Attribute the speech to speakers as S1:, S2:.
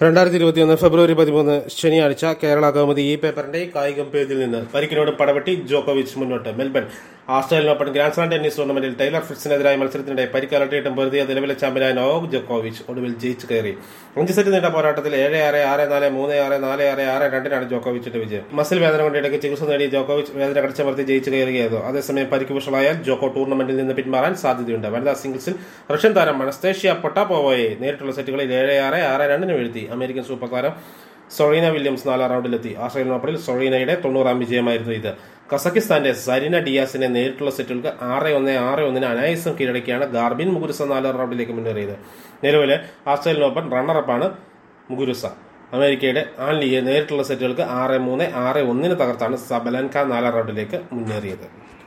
S1: രണ്ടായിരത്തി ഇരുപത്തിയൊന്ന് ഫെബ്രുവരി പതിമൂന്ന് ശനിയാഴ്ച കേരള കൗമുദി ഈ പേപ്പറിന്റെ കായികം പേജിൽ നിന്ന് പരിക്കിനോട് പടവെട്ടി ജോക്കോവിച്ച് മുന്നോട്ട് Melbourne Australian Open grand slam tennis ടൂർണമെന്റിൽ ടൈലർ ഫിറ്റ്സിനെതിരായ മത്സരത്തിനിടെ പരിക്കാലട്ടിയിട്ടും പൊരുതിയ നിലവിലെ ചാമ്പ്യനായ നോവോക് ജോക്കോവിച്ച് ഒടുവിൽ ജയിച്ചു കയറി അഞ്ച് സെറ്റ് നീണ്ട പോരാട്ടത്തിൽ ഏഴ് ആറ് ആറ് നാല് മൂന്ന് ആറ് നാല് ആറ് ആറ് രണ്ടിനാണ് ജോക്കോവിച്ചിന്റെ വിജയം മസിൽ വേദന കൊണ്ട് ഇടയ്ക്ക് ചികിത്സ നേടി ജോക്കോവിച്ച് വേദന കടിച്ചമർത്തി ജയിച്ചു കയറുകയായിരുന്നു അതേസമയം പരിക്ക് വഷളായാൽ ജോക്കോ ടൂർണമെന്റിൽ നിന്ന് പിന്മാറാൻ സാധ്യതയുണ്ട് വനിതാ സിംഗിൾസിൽ റഷ്യൻ താരം മണസ്തേഷ്യ പൊട്ടാപ്പോവയെ നേരിട്ടുള്ള സെറ്റുകളിൽ ഏഴ് ആറ് ആറ് രണ്ടിന് വീഴ്ത്തി അമേരിക്കൻ സൂപ്പർ താരം സൊറീന വില്യംസ് നാലാം റൗണ്ടിലെത്തി ഓസ്ട്രേലിയൻ ഓപ്പണിൽ സൊറീനയുടെ തൊണ്ണൂറാം വിജയമായിരുന്നു ഇത് കസക്കിസ്ഥാന്റെ സരിന ഡിയാസിനെ നേരിട്ടുള്ള സെറ്റുകൾക്ക് ആറ് ഒന്ന് ആറ് ഒന്നിന് അനായാസം കീഴടക്കിയാണ് ഗാർബിൻ മുഗുരുസ നാലാം റൗണ്ടിലേക്ക് മുന്നേറിയത് നിലവിലെ ഓസ്ട്രേലിയൻ ഓപ്പൺ റണ്ണറപ്പാണ് മുഗുരുസ അമേരിക്കയുടെ ആൻലിയെ നേരിട്ടുള്ള സെറ്റുകൾക്ക് ആറ് മൂന്ന് ആറ് ഒന്നിന് തകർത്താണ് സബലൻക നാലാം റൗണ്ടിലേക്ക് മുന്നേറിയത്